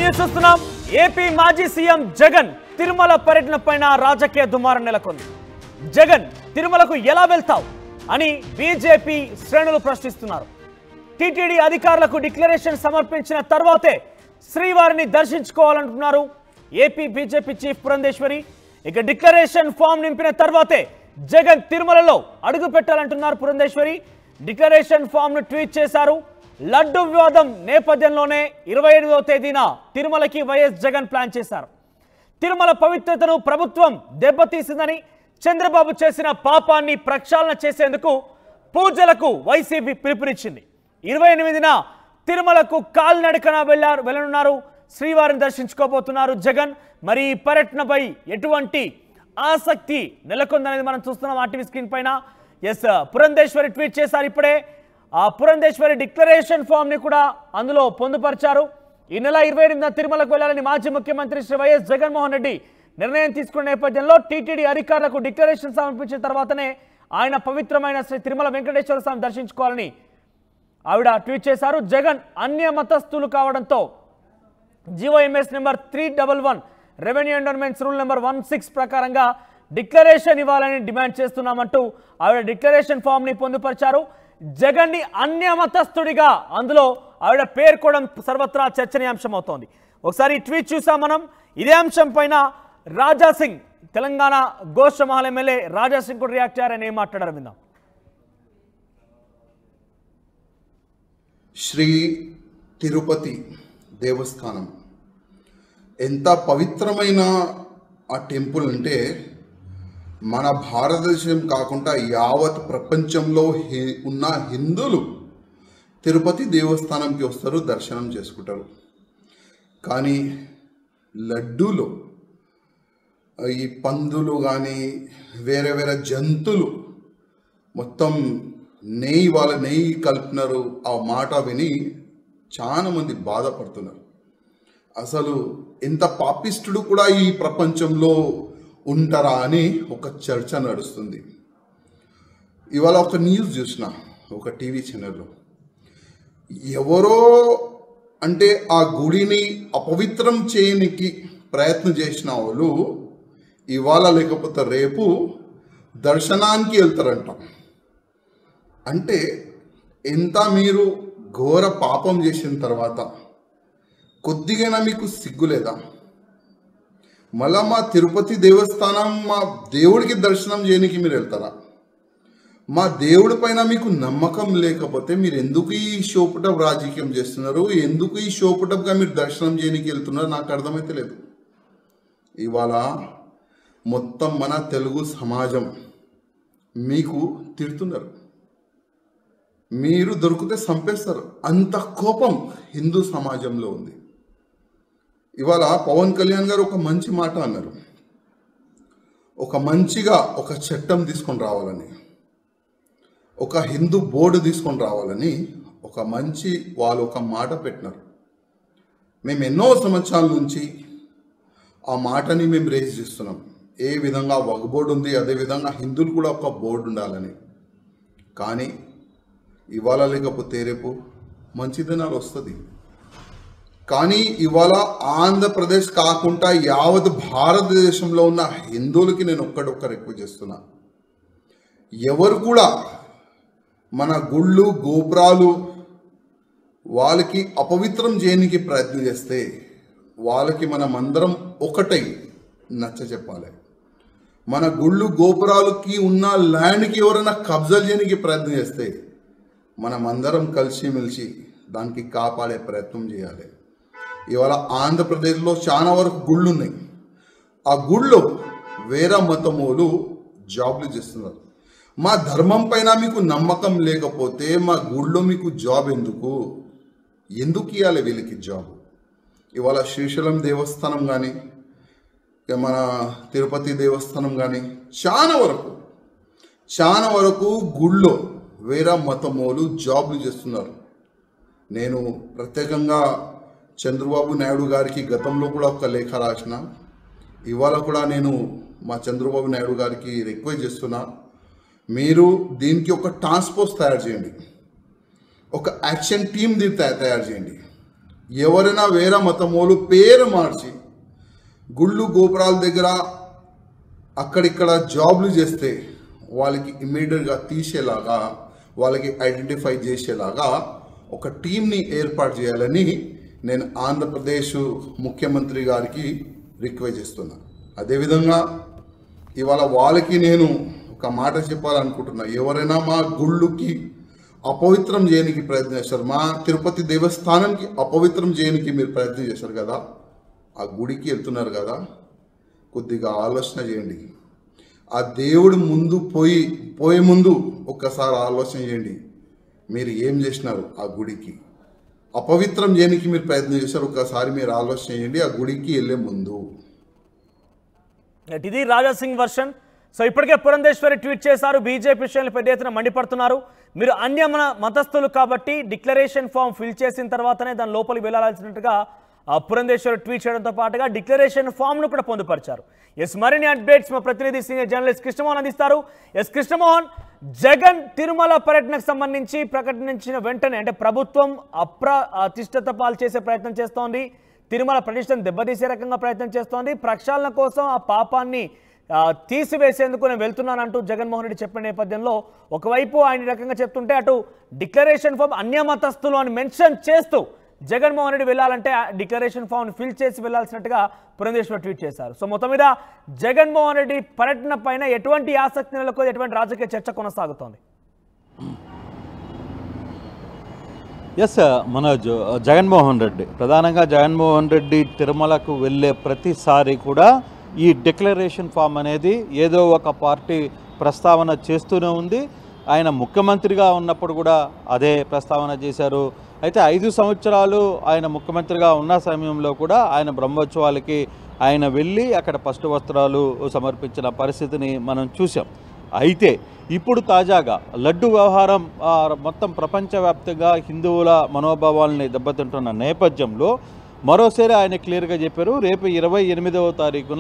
News చూస్తున్నాం AP మాజీ CM Jagan Tirumala పర్యటన పైన రాజకీయ దుమారం నెలకొంది జగన్ తిరుమలకు ఎలా వెళ్తావు అని బీజేపీ శ్రేణులు ప్రశ్నిస్తున్నారు టీటీడీ అధికారులకు డిక్లరేషన్ సమర్పించిన తర్వాతే శ్రీవారిని దర్శించుకోవాలంటున్నారు ఏపీ బీజేపీ చీఫ్ పురంధేశ్వరి ఇక డిక్లరేషన్ ఫామ్ నింపిన తర్వాతే జగన్ తిరుమలలో అడుగు పెట్టాలంటున్నారు పురంధేశ్వరి డిక్లరేషన్ ఫామ్ ను ట్వీట్ చేశారు లడ్డు వివాదం నేపథ్యంలోనే ఇరవై ఎనిమిదవ తేదీన తిరుమలకి వైఎస్ జగన్ ప్లాన్ చేశారు తిరుమల పవిత్రతను ప్రభుత్వం దెబ్బతీసిందని చంద్రబాబు చేసిన పాపాన్ని ప్రక్షాళన చేసేందుకు పూజలకు వైసీపీ పిలుపునిచ్చింది ఇరవై ఎనిమిదిన తిరుమలకు కాలినడకన వెళ్ళారు వెళ్ళనున్నారు శ్రీవారిని దర్శించుకోబోతున్నారు జగన్ మరి ఈ పర్యటనపై ఎటువంటి ఆసక్తి నెలకొందనేది మనం చూస్తున్నాం ఆర్టీవీ స్క్రీన్ పైన ఎస్ పురంధేశ్వరి ట్వీట్ చేశారు ఇప్పుడే ఆ పురంధేశ్వరి డిక్లరేషన్ ఫామ్ ని కూడా అందులో పొందుపరిచారు ఈ నెల ఇరవై ఎనిమిదిన తిరుమలకు వెళ్లాలని మాజీ ముఖ్యమంత్రి శ్రీ వైఎస్ జగన్మోహన్ రెడ్డి నిర్ణయం తీసుకున్న నేపథ్యంలో టీటీడీ అధికారులకు డిక్లరేషన్ సమర్పించిన తర్వాతనే ఆయన పవిత్రమైన శ్రీ తిరుమల వెంకటేశ్వర స్వామి దర్శించుకోవాలని ఆవిడ ట్వీట్ చేశారు జగన్ అన్య మతస్థులు కావడంతో GOMS number three double one revenue endowments rule number one six ప్రకారంగా డిక్లరేషన్ ఇవ్వాలని డిమాండ్ చేస్తున్నామంటూ ఆవిడ డిక్లరేషన్ ఫామ్ ని పొందుపరిచారు జగన్ ని అన్య మతస్థుడిగా అందులో ఆవిడ పేర్కోవడం సర్వత్రా చర్చనీయాంశం అవుతోంది ఒకసారి ఈ ట్వీట్ చూసాం మనం ఇదే అంశం పైన రాజా సింగ్ తెలంగాణ గోషమహల్ ఎమ్మెల్యే రాజా సింగ్ కూడా రియాక్ట్ అయ్యారని ఏం మాట్లాడారు విందాం శ్రీ తిరుపతి దేవస్థానం ఎంత పవిత్రమైన ఆ టెంపుల్ అంటే మన భారతదేశం కాకుండా యావత్ ప్రపంచంలో హి- ఉన్న హిందువులు తిరుపతి దేవస్థానంకి వస్తారు దర్శనం చేసుకుంటారు కానీ లడ్డూలో ఈ పందులు కానీ వేరే వేరే జంతువులు మొత్తం నెయ్యి వాళ్ళ నెయ్యి కలిపినారు ఆ మాట విని చాలా మంది బాధపడుతున్నారు అసలు ఎంత పాపిష్టుడు కూడా ఈ ప్రపంచంలో ఉంటారా అని ఒక చర్చ నడుస్తుంది ఇవాళ ఒక న్యూస్ చూసిన ఒక టీవీ ఛానల్లో ఎవరో అంటే ఆ గుడిని అపవిత్రం చేయనికి ప్రయత్నం చేసిన వాళ్ళు ఇవాళ లేకపోతే రేపు దర్శనానికి వెళ్తారంట అంటే ఎంత మీరు ఘోర పాపం చేసిన తర్వాత కొద్దిగైనా మీకు సిగ్గులేదా మళ్ళా మా తిరుపతి దేవస్థానం మా దేవుడికి దర్శనం చేయడానికి మీరు వెళ్తారా మా దేవుడి పైన మీకు నమ్మకం లేకపోతే మీరు ఎందుకు ఈ షోపుటప్ రాజకీయం చేస్తున్నారు ఎందుకు ఈ షోపుటప్గా మీరు దర్శనం చేయడానికి వెళ్తున్నారు నాకు అర్థమైతే లేదు ఇవాళ మొత్తం మన తెలుగు సమాజం మీకు తిడుతున్నారు మీరు దొరికితే చంపేస్తారు అంత కోపం హిందూ సమాజంలో ఉంది ఇవాళ పవన్ కళ్యాణ్ గారు ఒక మంచి మాట అన్నారు ఒక మంచిగా ఒక చట్టం తీసుకొని రావాలని ఒక హిందూ బోర్డు తీసుకొని రావాలని ఒక మంచి వాళ్ళు ఒక మాట పెట్టినారు మేము ఎన్నో సంవత్సరాల నుంచి ఆ మాటని మేము రేజ్ చేస్తున్నాం ఏ విధంగా ఒక బోర్డు ఉంది అదే విధంగా హిందువులు కూడా ఒక బోర్డు ఉండాలని కానీ ఇవాళ లేకపోతే రేపు మంచి దినాలు వస్తుంది కానీ ఇవాళ ఆంధ్రప్రదేశ్ కాకుండా యావత్ భారతదేశంలో ఉన్న హిందువులకి నేను ఒక్కడొక్క రిక్వెస్ట్ చేస్తున్నా ఎవరు కూడా మన గుళ్ళు గోపురాలు వాళ్ళకి అపవిత్రం చేయడానికి ప్రయత్నం చేస్తే వాళ్ళకి మనం అందరం ఒకటై నచ్చ చెప్పాలి మన గుళ్ళు గోపురాలకి ఉన్న ల్యాండ్కి ఎవరైనా కబ్జాలు చేయడానికి ప్రయత్నం చేస్తే మనం అందరం కలిసిమెలిసి దానికి కాపాడే ప్రయత్నం చేయాలి ఇవాళ ఆంధ్రప్రదేశ్లో చాలా వరకు గుళ్ళు ఉన్నాయి ఆ గుళ్ళో వేరే మతమోలు జాబ్లు చేస్తున్నారు మా ధర్మం పైన మీకు నమ్మకం లేకపోతే మా గుళ్ళో మీకు జాబ్ ఎందుకు ఎందుకు ఇవ్వాలి వీళ్ళకి జాబ్ ఇవాళ శ్రీశైలం దేవస్థానం కానీ ఇక మన తిరుపతి దేవస్థానం కానీ చాలా వరకు చాలా వరకు గుళ్ళో వేరే మతమోలు జాబ్లు చేస్తున్నారు నేను ప్రత్యేకంగా చంద్రబాబు నాయుడు గారికి గతంలో కూడా ఒక లేఖ రాసిన ఇవాళ కూడా నేను మా చంద్రబాబు నాయుడు గారికి రిక్వెస్ట్ చేస్తున్నా మీరు దీనికి ఒక టాస్క్ ఫోర్స్ తయారు చేయండి ఒక యాక్షన్ టీమ్ దీన్ని తయా- తయారు చేయండి ఎవరైనా వేరే మతమోలు పేరు మార్చి గుళ్ళు గోపురాల దగ్గర అక్కడిక్కడ జాబ్లు చేస్తే వాళ్ళకి ఇమ్మీడియట్గా తీసేలాగా వాళ్ళకి ఐడెంటిఫై చేసేలాగా ఒక టీంని ఏర్పాటు చేయాలని నేను ఆంధ్రప్రదేశ్ ముఖ్యమంత్రి గారికి రిక్వెస్ట్ చేస్తున్నా అదేవిధంగా ఇవాళ వాళ్ళకి నేను ఒక మాట చెప్పాలనుకుంటున్నా ఎవరైనా మా గుళ్ళుకి అపవిత్రం చేయడానికి ప్రయత్నం చేస్తారు మా తిరుపతి దేవస్థానానికి అపవిత్రం చేయడానికి మీరు ప్రయత్నం చేశారు కదా ఆ గుడికి వెళ్తున్నారు కదా కొద్దిగా ఆలోచన చేయండి ఆ దేవుడు ముందు పోయి పోయే ముందు ఒక్కసారి ఆలోచన చేయండి మీరు ఏం చేసినారు ఆ గుడికి అపవిత్రం చేయడానికి మీరు ప్రయత్నం చేశారు ఒక్కసారి మీరు ఆలోచన చేయండి ఆ గుడికి వెళ్ళే ముందు ఇది రాజా సింగ్ వర్షన్ సో ఇప్పటికే పురంధేశ్వరి ట్వీట్ చేశారు బీజేపీ విషయాన్ని పెద్ద ఎత్తున మండిపడుతున్నారు మీరు అన్య మన మతస్థులు కాబట్టి డిక్లరేషన్ ఫామ్ ఫిల్ చేసిన తర్వాతనే దాని లోపలికి వెళ్ళాల్సినట్టుగా ఆ పురంధేశ్వరి ట్వీట్ చేయడంతో పాటుగా డిక్లరేషన్ ఫామ్ ను కూడా పొందుపరిచారు ఎస్ మరిన్ని అప్డేట్స్ మా ప్రతినిధి సీనియర్ జర్నలిస్ట్ కృష్ణమోహన్ అందిస్తారు ఎస్ కృష్ణమోహన్ జగన్ తిరుమల పర్యటనకు సంబంధించి ప్రకటించిన వెంటనే అంటే ప్రభుత్వం అప్ర అతిష్టత పాలు చేసే ప్రయత్నం చేస్తోంది తిరుమల ప్రతిష్టను దెబ్బతీసే రకంగా ప్రయత్నం చేస్తోంది ప్రక్షాళన కోసం ఆ పాపాన్ని ఆ, తీసివేసేందుకు నేను వెళ్తున్నానంటూ జగన్మోహన్ రెడ్డి చెప్పిన నేపథ్యంలో ఒకవైపు ఆయన ఈ రకంగా చెప్తుంటే అటు డిక్లరేషన్ ఫామ్ అన్యమతస్థులు అని మెన్షన్ చేస్తూ జగన్మోహన్ రెడ్డి వెళ్ళాలంటే ఆ డిక్లరేషన్ ఫామ్ ఫిల్ చేసి వెళ్ళాల్సినట్టుగా పురంధేశ్వర్ ట్వీట్ చేశారు సో మొత్తం మీద జగన్మోహన్ రెడ్డి పర్యటన పైన ఎటువంటి ఆసక్తి నెలకొంది ఎటువంటి రాజకీయ చర్చ కొనసాగుతోంది ఎస్ మనోజ్ జగన్మోహన్ రెడ్డి ప్రధానంగా జగన్మోహన్ రెడ్డి తిరుమలకు వెళ్ళే ప్రతిసారి కూడా ఈ డిక్లరేషన్ ఫామ్ అనేది ఏదో ఒక పార్టీ ప్రస్తావన చేస్తూనే ఉంది ఆయన ముఖ్యమంత్రిగా ఉన్నప్పుడు కూడా అదే ప్రస్తావన చేశారు అయితే ఐదు సంవత్సరాలు ఆయన ముఖ్యమంత్రిగా ఉన్న సమయంలో కూడా ఆయన బ్రహ్మోత్సవాలకి ఆయన వెళ్ళి అక్కడ పట్టు వస్త్రాలు సమర్పించిన పరిస్థితిని మనం చూసాం అయితే ఇప్పుడు తాజాగా లడ్డు వ్యవహారం ఆ, మొత్తం ప్రపంచవ్యాప్తంగా హిందువుల మనోభావాల్ని దెబ్బతింటున్న నేపథ్యంలో మరోసారి ఆయన క్లియర్గా చెప్పారు రేపు ఇరవై ఎనిమిదవ తారీఖున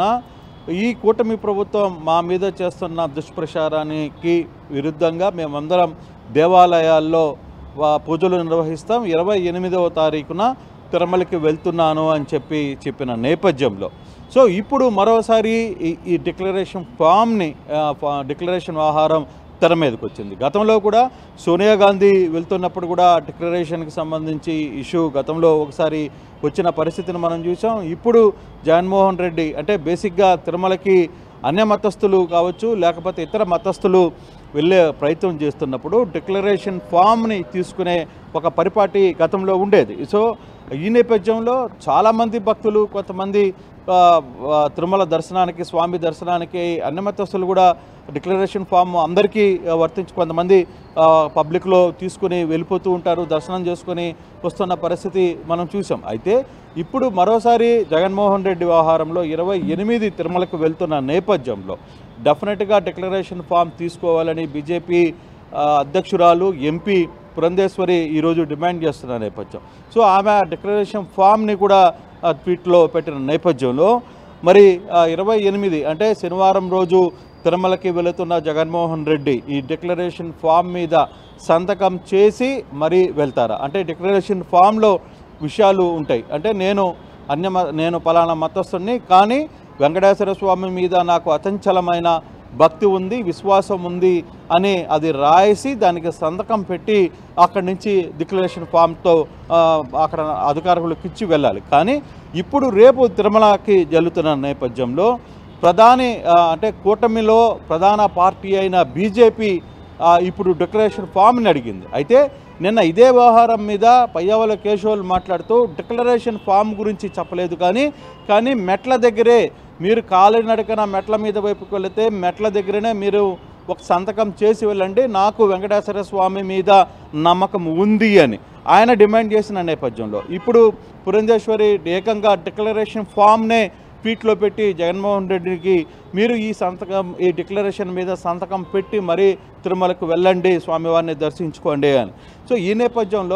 ఈ కూటమి ప్రభుత్వం మా మీద చేస్తున్న దుష్ప్రచారానికి విరుద్ధంగా మేమందరం దేవాలయాల్లో వా- పూజలు నిర్వహిస్తాం ఇరవై ఎనిమిదవ తారీఖున తిరుమలకి వెళ్తున్నాను అని చెప్పి చెప్పిన నేపథ్యంలో సో ఇప్పుడు మరోసారి ఈ- ఈ డిక్లరేషన్ ఫామ్ని ఆ, ఫా- డిక్లరేషన్ వ్యవహారం తెర మీదకి వచ్చింది గతంలో కూడా సోనియా గాంధీ వెళ్తున్నప్పుడు కూడా డిక్లరేషన్కి సంబంధించి ఇష్యూ గతంలో ఒకసారి వచ్చిన పరిస్థితిని మనం చూసాం ఇప్పుడు జగన్మోహన్ రెడ్డి అంటే బేసిక్గా తిరుమలకి అన్య మతస్థులు కావచ్చు లేకపోతే ఇతర మతస్థులు వెళ్ళే ప్రయత్నం చేస్తున్నప్పుడు డిక్లరేషన్ ఫామ్ని తీసుకునే ఒక పరిపాటి గతంలో ఉండేది సో ఈ నేపథ్యంలో చాలామంది భక్తులు కొంతమంది ఆ, ఆ, తిరుమల దర్శనానికి స్వామి దర్శనానికి అన్ని మతస్థులు కూడా డిక్లరేషన్ ఫామ్ అందరికీ ఆ, వర్తించి కొంతమంది ఆ, పబ్లిక్లో తీసుకుని వెళ్ళిపోతూ ఉంటారు దర్శనం చేసుకొని వస్తున్న పరిస్థితి మనం చూసాం అయితే ఇప్పుడు మరోసారి జగన్మోహన్ రెడ్డి వ్యవహారంలో ఇరవై ఎనిమిది తిరుమలకు వెళ్తున్న నేపథ్యంలో డెఫినెట్గా డిక్లరేషన్ ఫామ్ తీసుకోవాలని బీజేపీ ఆ, అధ్యక్షురాలు ఎంపీ పురంధేశ్వరి ఈరోజు డిమాండ్ చేస్తున్న నేపథ్యం సో ఆమె ఆ డిక్లరేషన్ ఫామ్ని కూడా ఆ, ట్వీట్లో పెట్టిన నేపథ్యంలో మరి ఇరవై ఎనిమిది అంటే శనివారం రోజు తిరుమలకి వెళుతున్న జగన్మోహన్ రెడ్డి ఈ డిక్లరేషన్ ఫామ్ మీద సంతకం చేసి మరీ వెళ్తారా అంటే డిక్లరేషన్ ఫామ్లో విషయాలు ఉంటాయి అంటే నేను అన్య మ- నేను పలానా మతస్థుని కానీ వెంకటేశ్వర స్వామి మీద నాకు అచంచలమైన భక్తి ఉంది విశ్వాసం ఉంది అని అది రాసి దానికి సంతకం పెట్టి అక్కడి నుంచి డిక్లరేషన్ ఫామ్తో ఆ, అక్కడ అధికారులకు ఇచ్చి వెళ్ళాలి కానీ ఇప్పుడు రేపు తిరుమలకి జల్లుతున్న నేపథ్యంలో ప్రధాని ఆ, అంటే కూటమిలో ప్రధాన పార్టీ అయిన బీజేపీ ఆ, ఇప్పుడు డిక్లరేషన్ ఫామ్ని అడిగింది అయితే నిన్న ఇదే వ్యవహారం మీద పయ్యావల కేశవులు మాట్లాడుతూ డిక్లరేషన్ ఫామ్ గురించి చెప్పలేదు కానీ కానీ మెట్ల దగ్గరే మీరు కాలినడకన మెట్ల మీద వైపుకి వెళితే మెట్ల దగ్గరనే మీరు ఒక సంతకం చేసి వెళ్ళండి నాకు వెంకటేశ్వర స్వామి మీద నమ్మకం ఉంది అని ఆయన డిమాండ్ చేసిన నేపథ్యంలో ఇప్పుడు పురంధేశ్వరి ఏకంగా డిక్లరేషన్ ఫామ్నే ట్వీట్లో పెట్టి జగన్మోహన్ రెడ్డికి మీరు ఈ సంతకం ఈ డిక్లరేషన్ మీద సంతకం పెట్టి మరీ తిరుమలకు వెళ్ళండి స్వామివారిని దర్శించుకోండి అని సో ఈ నేపథ్యంలో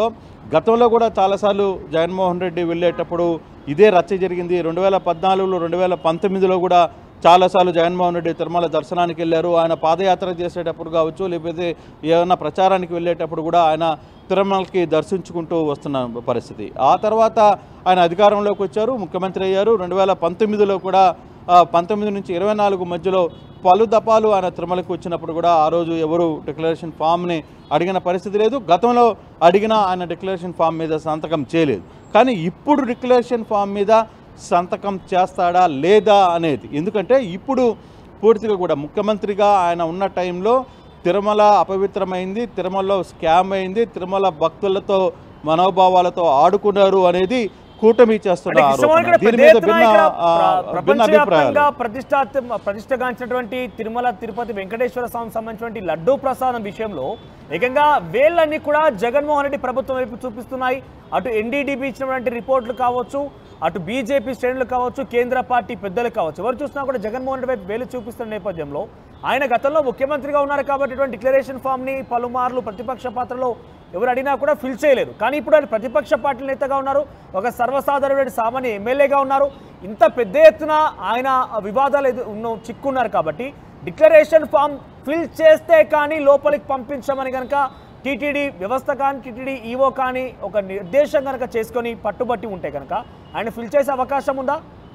గతంలో కూడా చాలాసార్లు జగన్మోహన్ రెడ్డి వెళ్ళేటప్పుడు ఇదే రచ్చ జరిగింది రెండు వేల పద్నాలుగులో రెండు వేల పంతొమ్మిదిలో కూడా చాలాసార్లు జగన్మోహన్ రెడ్డి తిరుమల దర్శనానికి వెళ్ళారు ఆయన పాదయాత్ర చేసేటప్పుడు కావచ్చు లేకపోతే ఏమైనా ప్రచారానికి వెళ్ళేటప్పుడు కూడా ఆయన తిరుమలకి దర్శించుకుంటూ వస్తున్న పరిస్థితి ఆ తర్వాత ఆయన అధికారంలోకి వచ్చారు ముఖ్యమంత్రి అయ్యారు రెండు వేల పంతొమ్మిదిలో కూడా ఆ, పంతొమ్మిది నుంచి ఇరవై నాలుగు మధ్యలో పలు దపాలు ఆయన తిరుమలకి వచ్చినప్పుడు కూడా ఆ రోజు ఎవరు డిక్లరేషన్ ఫామ్ని అడిగిన పరిస్థితి లేదు గతంలో అడిగిన ఆయన డిక్లరేషన్ ఫామ్ మీద సంతకం చేయలేదు కానీ ఇప్పుడు డిక్లరేషన్ ఫామ్ మీద సంతకం చేస్తాడా లేదా అనేది ఎందుకంటే ఇప్పుడు పూర్తిగా కూడా ముఖ్యమంత్రిగా ఆయన ఉన్న టైంలో తిరుమల అపవిత్రమైంది తిరుమలలో స్కామ్ అయింది తిరుమల భక్తులతో మనోభావాలతో ఆడుకున్నారు అనేది కూటమి చేస్తున్న అంటే కిషోర్ ఆరోపణ ఇక్కడ దీని పెద్ద మీద ఎత్తున భిన్న ఇక్కడ ఆ, ప్ర- భిన్న అభిప్రాయాలు ప్రపంచవ్యాప్తంగా ప్రతిష్టాత్ ప్రతిష్టగాంచినటువంటి తిరుమల తిరుపతి వెంకటేశ్వర స్వామి సంబంధించినటువంటి లడ్డూ ప్రసాదం విషయంలో ఏకంగా వేళ్ళన్నీ కూడా జగన్మోహన్ రెడ్డి ప్రభుత్వం వైపు చూపిస్తున్నాయి అటు ఎన్డీడీబీ ఇచ్చినటువంటి రిపోర్ట్లు కావచ్చు అటు బీజేపీ శ్రేణులు కావచ్చు కేంద్ర పార్టీ పెద్దలు కావచ్చు ఎవరు చూసినా కూడా జగన్మోహన్ రెడ్డి వైపు వేలు చూపిస్తున్న నేపథ్యంలో ఆయన గతంలో ముఖ్యమంత్రిగా ఉన్నారు కాబట్టి ఇటువంటి డిక్లరేషన్ ఫామ్ ని పలుమార్లు ప్రతిపక్ష పాత్రలో ఎవరు అడిగినా కూడా ఫిల్ చేయలేరు కానీ ఇప్పుడు ఆయన ప్రతిపక్ష పార్టీ నేతగా ఉన్నారు ఒక సర్వసాధారణ సామాన్య ఎమ్మెల్యేగా ఉన్నారు ఇంత పెద్ద ఎత్తున ఆయన వివాదాలు ఎదు- ఉన్న చిక్కున్నారు కాబట్టి డిక్లరేషన్ ఫామ్ ఫిల్ చేస్తే కానీ లోపలికి పంపించమని కనుక టీటీడీ వ్యవస్థ కానీ టీటీడీ ఈవో కానీ ఒక నిర్దేశం కనుక చేసుకొని పట్టుబట్టి ఉంటే కనుక ఆయన ఫిల్ చేసే అవకాశం ఉందా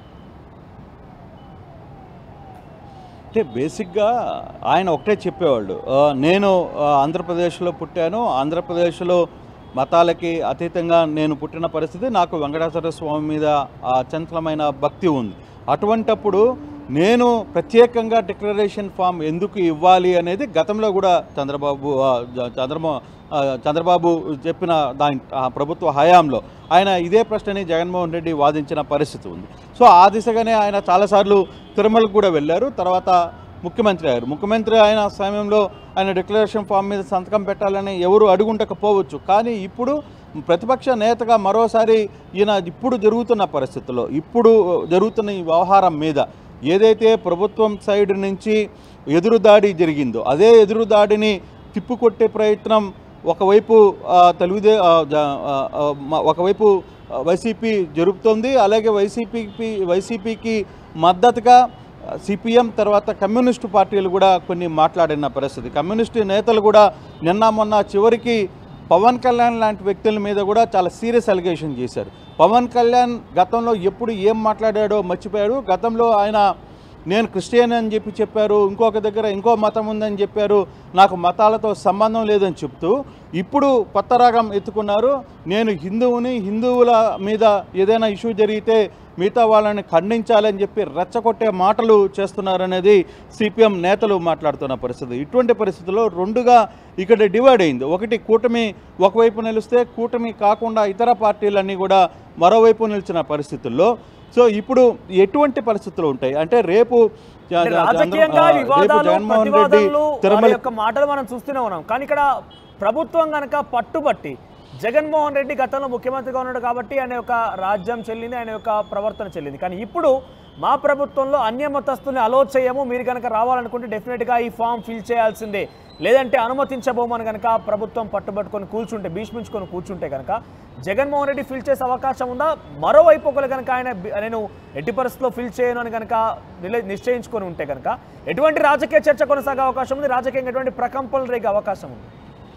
అంటే బేసిక్గా ఆయన ఒకటే చెప్పేవాళ్ళు ఆ, నేను ఆ, ఆంధ్రప్రదేశ్లో పుట్టాను ఆంధ్రప్రదేశ్లో మతాలకి అతీతంగా నేను పుట్టిన పరిస్థితి నాకు వెంకటేశ్వర స్వామి మీద అచంచలమైన భక్తి ఉంది అటువంటప్పుడు నేను ప్రత్యేకంగా డిక్లరేషన్ ఫామ్ ఎందుకు ఇవ్వాలి అనేది గతంలో కూడా చంద్రబాబు ఆ, జ- చంద్రమో ఆ, చంద్రబాబు చెప్పిన దాని ఆ ప్రభుత్వ హయాంలో ఆయన ఇదే ప్రశ్నని జగన్మోహన్ రెడ్డి వాదించిన పరిస్థితి ఉంది సో ఆ దిశగానే ఆయన చాలాసార్లు తిరుమలకు కూడా వెళ్ళారు తర్వాత ముఖ్యమంత్రి అయ్యారు ముఖ్యమంత్రి అయిన సమయంలో ఆయన డిక్లరేషన్ ఫామ్ మీద సంతకం పెట్టాలని ఎవరు అడుగుండకపోవచ్చు కానీ ఇప్పుడు ప్రతిపక్ష నేతగా మరోసారి ఈయన ఇప్పుడు జరుగుతున్న పరిస్థితుల్లో ఇప్పుడు జరుగుతున్న ఈ వ్యవహారం మీద ఏదైతే ప్రభుత్వం సైడ్ నుంచి ఎదురుదాడి జరిగిందో అదే ఎదురుదాడిని తిప్పుకొట్టే ప్రయత్నం ఒకవైపు ఆ, తెలుగుదే ఆ, జ- ఆ, ఆ, మ- ఒకవైపు ఆ, వైసీపీ జరుపుతోంది అలాగే వైసీపీకి వైసీపీకి మద్దతుగా సిపిఎం తర్వాత కమ్యూనిస్టు పార్టీలు కూడా కొన్ని మాట్లాడిన పరిస్థితి కమ్యూనిస్టు నేతలు కూడా నిన్న మొన్న చివరికి పవన్ కళ్యాణ్ లాంటి వ్యక్తుల మీద కూడా చాలా సీరియస్ అలిగేషన్ చేశారు పవన్ కళ్యాణ్ గతంలో ఎప్పుడు ఏం మాట్లాడాడో మర్చిపోయాడు గతంలో ఆయన నేను క్రిస్టియన్ అని చెప్పి చెప్పారు ఇంకొక దగ్గర ఇంకో మతం ఉందని చెప్పారు నాకు మతాలతో సంబంధం లేదని చెప్తూ ఇప్పుడు కొత్త రాగం ఎత్తుకున్నారు నేను హిందువుని హిందువుల మీద ఏదైనా ఇష్యూ జరిగితే మిగతా వాళ్ళని ఖండించాలని చెప్పి రెచ్చగొట్టే మాటలు చేస్తున్నారనేది సిపిఎం నేతలు మాట్లాడుతున్న పరిస్థితి ఇటువంటి పరిస్థితుల్లో రెండుగా ఇక్కడ డివైడ్ అయింది ఒకటి కూటమి ఒకవైపు నిలిస్తే కూటమి కాకుండా ఇతర పార్టీలన్నీ కూడా మరోవైపు నిలిచిన పరిస్థితుల్లో సో ఇప్పుడు ఎటువంటి పరిస్థితులు ఉంటాయి అంటే రేపు జ- అంటే జ- రాజకీయంగా చంద్ర- రేపు వివాదాలు జగన్మోహన్ రెడ్డి ప్రతివాదనలు వారి తిరుమల యొక్క మాటలు మనం చూస్తూనే ఉన్నాం కానీ ఇక్కడ ప్రభుత్వం కనుక పట్టుబట్టి జగన్మోహన్ రెడ్డి గతంలో ముఖ్యమంత్రిగా ఉన్నాడు కాబట్టి ఆయన యొక్క రాజ్యం చెల్లింది ఆయన యొక్క ప్రవర్తన చెల్లింది కానీ ఇప్పుడు మా ప్రభుత్వంలో అన్య మతస్థుల్ని అలో చేయము మీరు కనుక రావాలనుకుంటే డెఫినెట్గా ఈ ఫామ్ ఫిల్ చేయాల్సిందే లేదంటే అనుమతించబోమని కనుక ప్రభుత్వం పట్టుబట్టుకొని కూర్చుంటే భీష్మించుకొని కూర్చుంటే కనుక జగన్మోహన్ రెడ్డి ఫిల్ చేసే అవకాశం ఉందా మరోవైపు ఒకరు కనుక ఆయన బి- నేను ఎట్టి పరిస్థితుల్లో ఫిల్ చేయను అని కనుక నిల- నిశ్చయించుకొని ఉంటే కనుక ఎటువంటి రాజకీయ చర్చ కొనసాగే అవకాశం ఉంది రాజకీయంగా ఎటువంటి ప్రకంపనలు రేగే అవకాశం ఉంది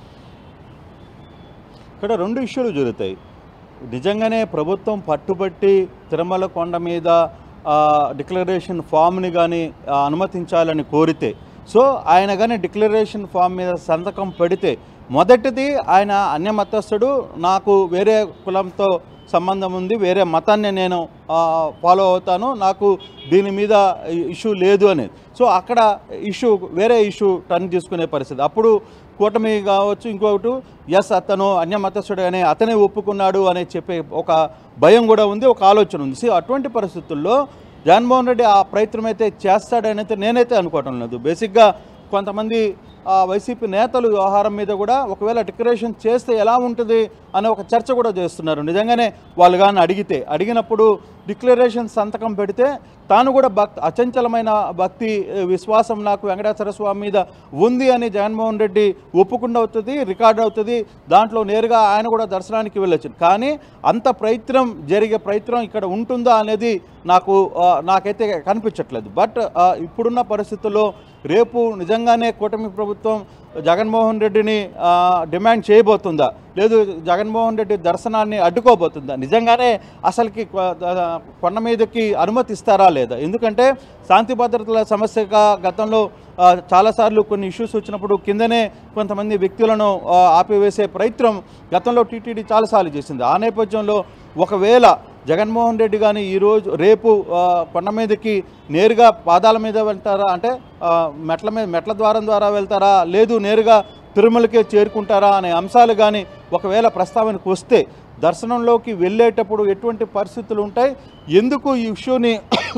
ఇక్కడ రెండు ఇష్యూలు జరుగుతాయి నిజంగానే ప్రభుత్వం పట్టుబట్టి తిరుమల కొండ మీద ఆ, డిక్లరేషన్ ఫామ్ని కానీ అనుమతించాలని కోరితే సో ఆయన కానీ డిక్లరేషన్ ఫామ్ మీద సంతకం పెడితే మొదటిది ఆయన అన్యమతస్థుడు నాకు వేరే కులంతో సంబంధం ఉంది వేరే మతాన్ని నేను ఫాలో అవుతాను నాకు దీని మీద ఇష్యూ లేదు అనేది సో అక్కడ ఇష్యూ వేరే ఇష్యూ టర్న్ తీసుకునే పరిస్థితి అప్పుడు కూటమి కావచ్చు ఇంకొకటి ఎస్ అతను అన్యమతస్థుడు అని అతనే ఒప్పుకున్నాడు అని చెప్పే ఒక భయం కూడా ఉంది ఒక ఆలోచన ఉంది సో అటువంటి పరిస్థితుల్లో జగన్మోహన్ రెడ్డి ఆ ప్రయత్నం అయితే చేస్తాడని అయితే నేనైతే అనుకోవటం లేదు బేసిక్గా కొంతమంది ఆ, వైసీపీ నేతలు వ్యవహారం మీద కూడా ఒకవేళ డిక్లరేషన్ చేస్తే ఎలా ఉంటుంది అనే ఒక చర్చ కూడా చేస్తున్నారు నిజంగానే వాళ్ళు కానీ అడిగితే అడిగినప్పుడు డిక్లరేషన్ సంతకం పెడితే తాను కూడా భక్ అచంచలమైన భక్తి ఏ, విశ్వాసం నాకు వెంకటేశ్వర స్వామి మీద ఉంది అని జగన్మోహన్ రెడ్డి ఒప్పుకుండా అవుతుంది రికార్డ్ అవుతుంది దాంట్లో నేరుగా ఆయన కూడా దర్శనానికి వెళ్ళొచ్చు కానీ అంత ప్రయత్నం జరిగే ప్రయత్నం ఇక్కడ ఉంటుందా అనేది నాకు ఆ, నాకైతే కనిపించట్లేదు బట్ ఆ, ఇప్పుడున్న పరిస్థితుల్లో రేపు నిజంగానే కూటమి ప్రభుత్వం జగన్మోహన్ రెడ్డిని ఆ, డిమాండ్ చేయబోతుందా లేదు జగన్మోహన్ రెడ్డి దర్శనాన్ని అడ్డుకోబోతుందా నిజంగానే అసలుకి కొ- ద- కొండ మీదకి అనుమతి ఇస్తారా లేదా ఎందుకంటే శాంతి భద్రతల సమస్యగా గతంలో ఆ, చాలాసార్లు కొన్ని ఇష్యూస్ వచ్చినప్పుడు కిందనే కొంతమంది వ్యక్తులను ఆ, ఆపివేసే ప్రయత్నం గతంలో టీటీడీ చాలాసార్లు చేసింది ఆ నేపథ్యంలో ఒకవేళ జగన్మోహన్ రెడ్డి కానీ ఈరోజు రేపు ఆ, కొండ మీదకి నేరుగా పాదాల మీద వెళ్తారా అంటే ఆ, మెట్ల మీద మెట్ల ద్వారం ద్వారా వెళ్తారా లేదు నేరుగా తిరుమలకే చేరుకుంటారా అనే అంశాలు కానీ ఒకవేళ ప్రస్తావనకు వస్తే దర్శనంలోకి వెళ్ళేటప్పుడు ఎటువంటి పరిస్థితులు ఉంటాయి ఎందుకు ఈ ఇష్యూని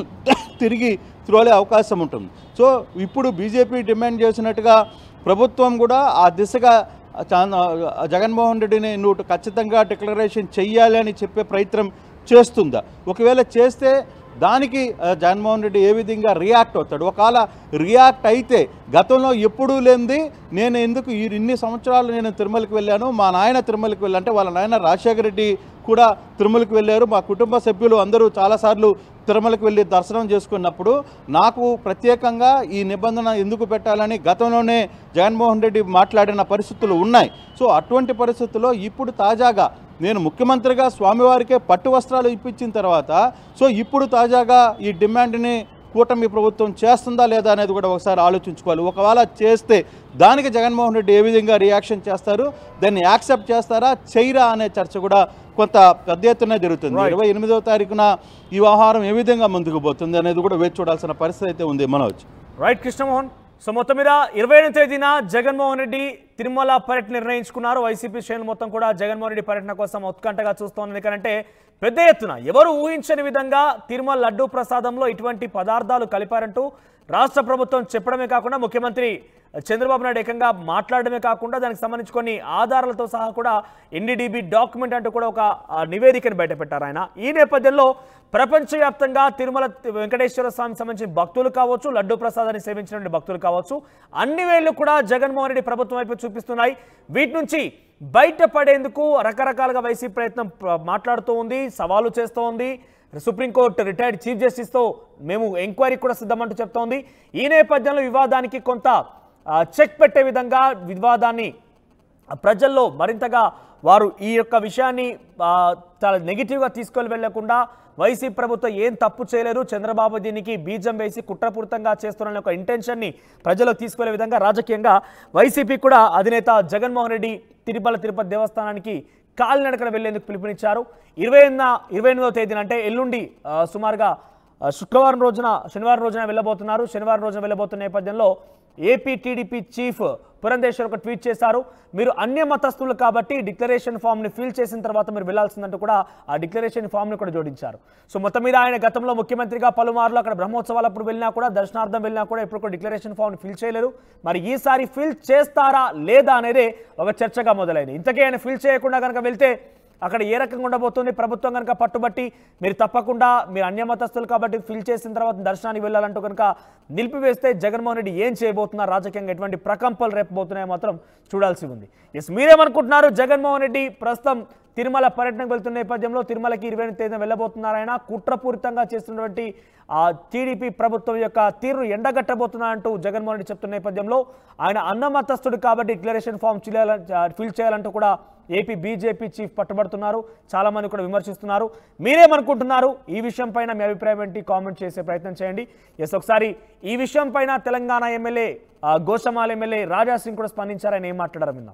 తిరిగి త్రోలే అవకాశం ఉంటుంది సో ఇప్పుడు బీజేపీ డిమాండ్ చేసినట్టుగా ప్రభుత్వం కూడా ఆ దిశగా చా- జగన్మోహన్ రెడ్డిని నువ్వు ఖచ్చితంగా డిక్లరేషన్ చెయ్యాలి అని చెప్పే ప్రయత్నం చేస్తుందా ఒకవేళ చేస్తే దానికి ఆ, జగన్మోహన్ రెడ్డి ఏ విధంగా రియాక్ట్ అవుతాడు ఒకవేళ రియాక్ట్ అయితే గతంలో ఎప్పుడూ లేనిది నేను ఎందుకు ఈ ఇన్ని సంవత్సరాలు నేను తిరుమలకి వెళ్ళాను మా నాయన తిరుమలకి వెళ్ళి అంటే వాళ్ళ నాయన రాజశేఖర రెడ్డి కూడా తిరుమలకి వెళ్ళారు మా కుటుంబ సభ్యులు అందరూ చాలాసార్లు తిరుమలకి వెళ్ళి దర్శనం చేసుకున్నప్పుడు నాకు ప్రత్యేకంగా ఈ నిబంధన ఎందుకు పెట్టాలని గతంలోనే జగన్మోహన్ రెడ్డి మాట్లాడిన పరిస్థితులు ఉన్నాయి సో అటువంటి పరిస్థితుల్లో ఇప్పుడు తాజాగా నేను ముఖ్యమంత్రిగా స్వామివారికే పట్టు వస్త్రాలు ఇప్పించిన తర్వాత సో ఇప్పుడు తాజాగా ఈ డిమాండ్ని కూటమి ప్రభుత్వం చేస్తుందా లేదా అనేది కూడా ఒకసారి ఆలోచించుకోవాలి ఒకవేళ చేస్తే దానికి జగన్మోహన్ రెడ్డి ఏ విధంగా రియాక్షన్ చేస్తారు దాన్ని యాక్సెప్ట్ చేస్తారా చేయరా అనే చర్చ కూడా కొంత పెద్ద ఎత్తున జరుగుతుంది Right. ఇరవై ఎనిమిదవ తారీఖున ఈ వ్యవహారం ఏ విధంగా ముందుకు పోతుంది అనేది కూడా వేచి చూడాల్సిన పరిస్థితి అయితే ఉంది మనోజ్ రైట్ కృష్ణమోహన్ సో మొత్తం మీద ఇరవై ఎనిమిది తేదీన జగన్మోహన్ రెడ్డి తిరుమల పర్యటన నిర్ణయించుకున్నారు వైసీపీ శ్రేణులు మొత్తం కూడా జగన్మోహన్ రెడ్డి పర్యటన కోసం ఉత్కంఠగా చూస్తోంది ఎందుకంటే పెద్ద ఎత్తున ఎవరు ఊహించని విధంగా తిరుమల లడ్డూ ప్రసాదంలో ఇటువంటి పదార్థాలు కలిపారంటూ రాష్ట్ర ప్రభుత్వం చెప్పడమే కాకుండా ముఖ్యమంత్రి చంద్రబాబు నాయుడు ఏకంగా మాట్లాడడమే కాకుండా దానికి సంబంధించి కొన్ని ఆధారాలతో సహా కూడా ఎన్డీడీబీ డాక్యుమెంట్ అంటూ కూడా ఒక ఆ, నివేదికను బయటపెట్టారు ఆయన ఈ నేపథ్యంలో ప్రపంచవ్యాప్తంగా తిరుమల వెంకటేశ్వర స్వామి సంబంధించిన భక్తులు కావచ్చు లడ్డూ ప్రసాదాన్ని సేవించినటువంటి భక్తులు కావచ్చు అన్ని వేళ్లు కూడా జగన్మోహన్ రెడ్డి ప్రభుత్వం వైపు చూపిస్తున్నాయి వీటి నుంచి బయటపడేందుకు రకరకాలుగా వైసీపీ ప్రయత్నం ప్ర- మాట్లాడుతూ ఉంది సవాలు చేస్తూ ఉంది సుప్రీంకోర్టు రిటైర్డ్ చీఫ్ జస్టిస్తో మేము ఎంక్వైరీ కూడా సిద్ధమంటూ చెప్తోంది ఈ నేపథ్యంలో వివాదానికి కొంత ఆ, చెక్ పెట్టే విధంా వివాదాన్ని ప్రజల్లో మరింతగా వారు ఈ యొక్క విషయాన్ని ఆ, చాలా నెగిటివ్గా తీసుకొని వెళ్లకుండా వైసీపీ ప్రభుత్వం ఏం తప్పు చేయలేరు చంద్రబాబు దీనికి బీజం వేసి కుట్రపూరితంగా చేస్తున్న ఒక ఇంటెన్షన్ని ప్రజలకు తీసుకెళ్లే విధంగా రాజకీయంగా వైసీపీ కూడా అధినేత జగన్మోహన్ రెడ్డి తిరుమల తిరుపతి దేవస్థానానికి కాలినడకన వెళ్లేందుకు పిలుపునిచ్చారు ఇరవై ఎనిమిది ఇరవై ఎనిమిదవ తేదీన అంటే ఎల్లుండి ఆ, సుమారుగా ఆ, శుక్రవారం రోజున శనివారం రోజున వెళ్ళబోతున్నారు శనివారం రోజున వెళ్ళబోతున్న నేపథ్యంలో ఏపీ టీడీపీ చీఫ్ పురంధేశ్వర్ ఒక ట్వీట్ చేశారు మీరు అన్య మతస్థులు కాబట్టి డిక్లరేషన్ ఫామ్ని ఫిల్ చేసిన తర్వాత మీరు వెళ్లాల్సిందంటూ కూడా ఆ డిక్లరేషన్ ఫామ్ని కూడా జోడించారు సో మొత్తం మీద ఆయన గతంలో ముఖ్యమంత్రిగా పలుమార్లు అక్కడ బ్రహ్మోత్సవాలప్పుడు వెళ్ళినా కూడా దర్శనార్థం వెళ్ళినా కూడా ఇప్పుడు కూడా డిక్లరేషన్ ఫామ్ని ఫిల్ చేయలేరు మరి ఈసారి ఫిల్ చేస్తారా లేదా అనేది ఒక చర్చగా మొదలైంది ఇంతకీ ఆయన ఫిల్ చేయకుండా కనుక వెళ్తే అక్కడ ఏ రకంగా ఉండబోతుంది ప్రభుత్వం కనుక పట్టుబట్టి మీరు తప్పకుండా మీరు అన్యమతస్తులు కాబట్టి ఫిల్ చేసిన తర్వాత దర్శనానికి వెళ్ళాలంటూ కనుక నిలిపివేస్తే జగన్మోహన్ రెడ్డి ఏం చేయబోతున్నారు రాజకీయంగా ఎటువంటి ప్రకంపలు రేపబోతున్నాయో మాత్రం చూడాల్సి ఉంది ఎస్ మీరేమనుకుంటున్నారు జగన్మోహన్ రెడ్డి ప్రస్తుతం తిరుమల పర్యటనకు వెళ్తున్న నేపథ్యంలో తిరుమలకి ఇరవై ఎనిమిది తేదీన వెళ్ళబోతున్నారాయన కుట్రపూరితంగా చేస్తున్నటువంటి ఆ టీడీపీ ప్రభుత్వం యొక్క తీరు ఎండగట్టబోతున్నారంటూ జగన్మోహన్ రెడ్డి చెప్తున్న నేపథ్యంలో ఆయన అన్నమతస్తుడు కాబట్టి డిక్లరేషన్ ఫామ్ ఫిల్ చేయాలంటూ కూడా ఏపీ బీజేపీ చీఫ్ పట్టుబడుతున్నారు చాలా మంది కూడా విమర్శిస్తున్నారు మీరేమనుకుంటున్నారు ఈ విషయం పైన మీ అభిప్రాయం ఏంటి కామెంట్ చేసే ప్రయత్నం చేయండి ఎస్ ఒకసారి ఈ విషయం పైన తెలంగాణ ఎమ్మెల్యే ఆ, గోషమాల్ ఎమ్మెల్యే రాజా సింగ్ కూడా స్పందించారు ఆయన ఏం మాట్లాడారు విందాం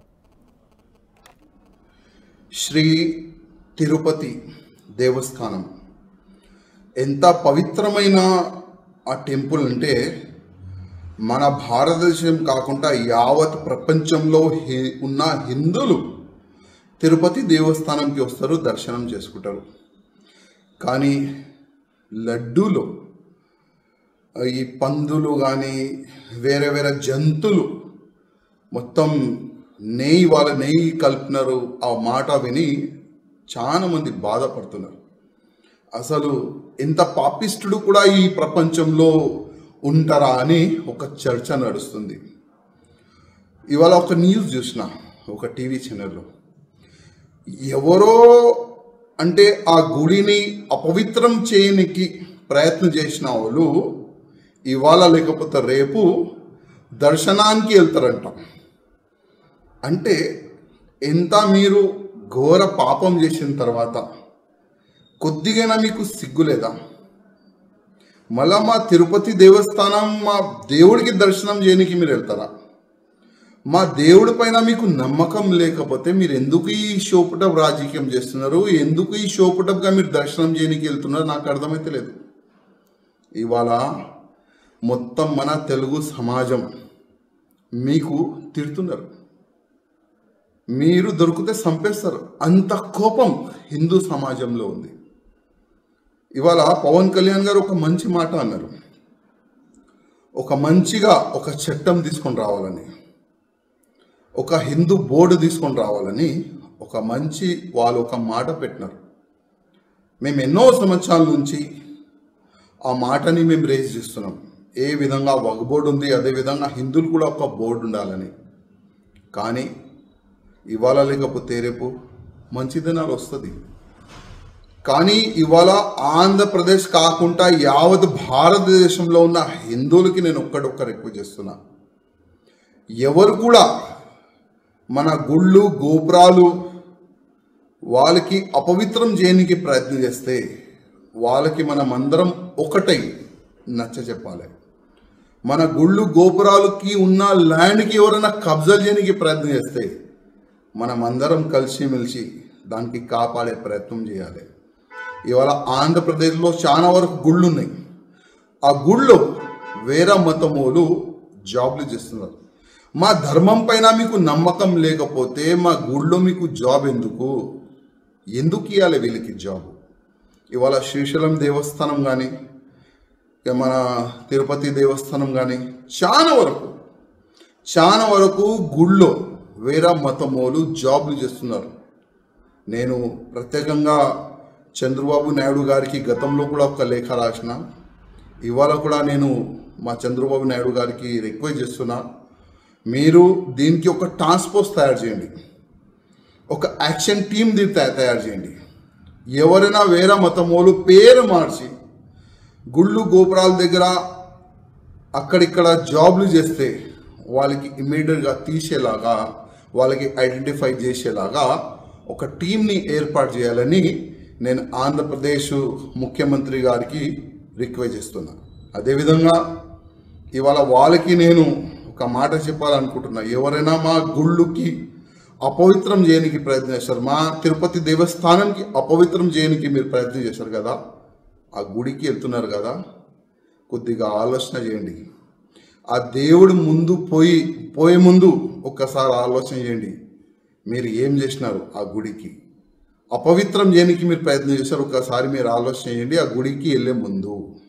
శ్రీ తిరుపతి దేవస్థానం ఎంత పవిత్రమైన ఆ టెంపుల్ అంటే మన భారతదేశం కాకుండా యావత్ ప్రపంచంలో హి- ఉన్న హిందువులు తిరుపతి దేవస్థానంకి వస్తారు దర్శనం చేసుకుంటారు కానీ లడ్డూలో ఈ పందులు కానీ వేరే వేరే జంతువులు మొత్తం నెయ్యి వాళ్ళ నెయ్యి కలిపినారు ఆ మాట విని చాలా మంది బాధపడుతున్నారు అసలు ఎంత పాపిష్టుడు కూడా ఈ ప్రపంచంలో ఉంటారా అని ఒక చర్చ నడుస్తుంది ఇవాళ ఒక న్యూస్ చూసిన ఒక టీవీ ఛానల్లో ఎవరో అంటే ఆ గుడిని అపవిత్రం చేయనికి ప్రయత్నం చేసిన వాళ్ళు ఇవాళ లేకపోతే రేపు దర్శనానికి వెళ్తారంట అంటే ఎంత మీరు ఘోర పాపం చేసిన తర్వాత కొద్దిగైనా మీకు సిగ్గు లేదా మళ్ళా మా తిరుపతి దేవస్థానం మా దేవుడికి దర్శనం చేయడానికి మీరు వెళ్తారా మా దేవుడి పైన మీకు నమ్మకం లేకపోతే మీరు ఎందుకు ఈ షోపుటప్ రాజకీయం చేస్తున్నారు ఎందుకు ఈ షోపుటప్గా మీరు దర్శనం చేయడానికి వెళ్తున్నారు నాకు అర్థమైతే లేదు ఇవాళ మొత్తం మన తెలుగు సమాజం మీకు తిడుతున్నారు మీరు దొరికితే చంపేస్తారు అంత కోపం హిందూ సమాజంలో ఉంది ఇవాళ పవన్ కళ్యాణ్ గారు ఒక మంచి మాట అన్నారు ఒక మంచిగా ఒక చట్టం తీసుకొని రావాలని ఒక హిందూ బోర్డు తీసుకొని రావాలని ఒక మంచి వాళ్ళు ఒక మాట పెట్టినారు మేము ఎన్నో సంవత్సరాల నుంచి ఆ మాటని మేము రేజ్ చేస్తున్నాం ఏ విధంగా వగ్ బోర్డు ఉంది అదే విధంగా హిందువులు కూడా ఒక బోర్డు ఉండాలని కానీ ఇవాళ లేకపోతే రేపు మంచి దినాలు వస్తుంది కానీ ఇవాళ ఆంధ్రప్రదేశ్ కాకుండా యావత్ భారతదేశంలో ఉన్న హిందువులకి నేను ఒక్కడొక్క రిక్వెస్ట్ చేస్తున్నా ఎవరు కూడా మన గుళ్ళు గోపురాలు వాళ్ళకి అపవిత్రం చేయడానికి ప్రయత్నం చేస్తే వాళ్ళకి మనం అందరం ఒకటై నచ్చ చెప్పాలి మన గుళ్ళు గోపురాలకి ఉన్న ల్యాండ్కి ఎవరైనా కబ్జా చేయడానికి ప్రయత్నం చేస్తే మనం అందరం కలిసిమెలిసి దానికి కాపాడే ప్రయత్నం చేయాలి ఇవాళ ఆంధ్రప్రదేశ్లో చాలా వరకు గుళ్ళు ఉన్నాయి ఆ గుళ్ళో వేరే మతములు జాబ్లు చేస్తున్నారు మా ధర్మం పైన మీకు నమ్మకం లేకపోతే మా గుళ్ళో మీకు జాబ్ ఎందుకు ఎందుకు ఇవ్వాలి వీళ్ళకి జాబ్ ఇవాళ శ్రీశైలం దేవస్థానం కానీ మన తిరుపతి దేవస్థానం కానీ చాలా వరకు చాలా వరకు గుళ్ళో వేరే మతమోలు జాబ్లు చేస్తున్నారు నేను ప్రత్యేకంగా చంద్రబాబు నాయుడు గారికి గతంలో కూడా ఒక లేఖ రాసిన ఇవాళ కూడా నేను మా చంద్రబాబు నాయుడు గారికి రిక్వెస్ట్ చేస్తున్నా మీరు దీనికి ఒక టాస్క్ ఫోర్స్ తయారు చేయండి ఒక యాక్షన్ టీమ్ దీన్ని తయా- తయారు చేయండి ఎవరైనా వేరే మతమోలు పేరు మార్చి గుళ్ళు గోపురాల దగ్గర అక్కడిక్కడ జాబ్లు చేస్తే వాళ్ళకి ఇమీడియట్గా తీసేలాగా వాళ్ళకి ఐడెంటిఫై చేసేలాగా ఒక టీంని ఏర్పాటు చేయాలని నేను ఆంధ్రప్రదేశ్ ముఖ్యమంత్రి గారికి రిక్వెస్ట్ చేస్తున్నా అదేవిధంగా ఇవాళ వాళ్ళకి నేను ఒక మాట చెప్పాలనుకుంటున్నా ఎవరైనా మా గుళ్ళుకి అపవిత్రం చేయడానికి ప్రయత్నం చేస్తారు మా తిరుపతి దేవస్థానానికి అపవిత్రం చేయడానికి మీరు ప్రయత్నం చేశారు కదా ఆ గుడికి వెళ్తున్నారు కదా కొద్దిగా ఆలోచన చేయండి ఆ దేవుడు ముందు పోయి పోయే ముందు ఒక్కసారి ఆలోచన చేయండి మీరు ఏం చేసినారు ఆ గుడికి అపవిత్రం చేయడానికి మీరు ప్రయత్నం చేశారు ఒక్కసారి మీరు ఆలోచన చేయండి ఆ గుడికి వెళ్ళే ముందు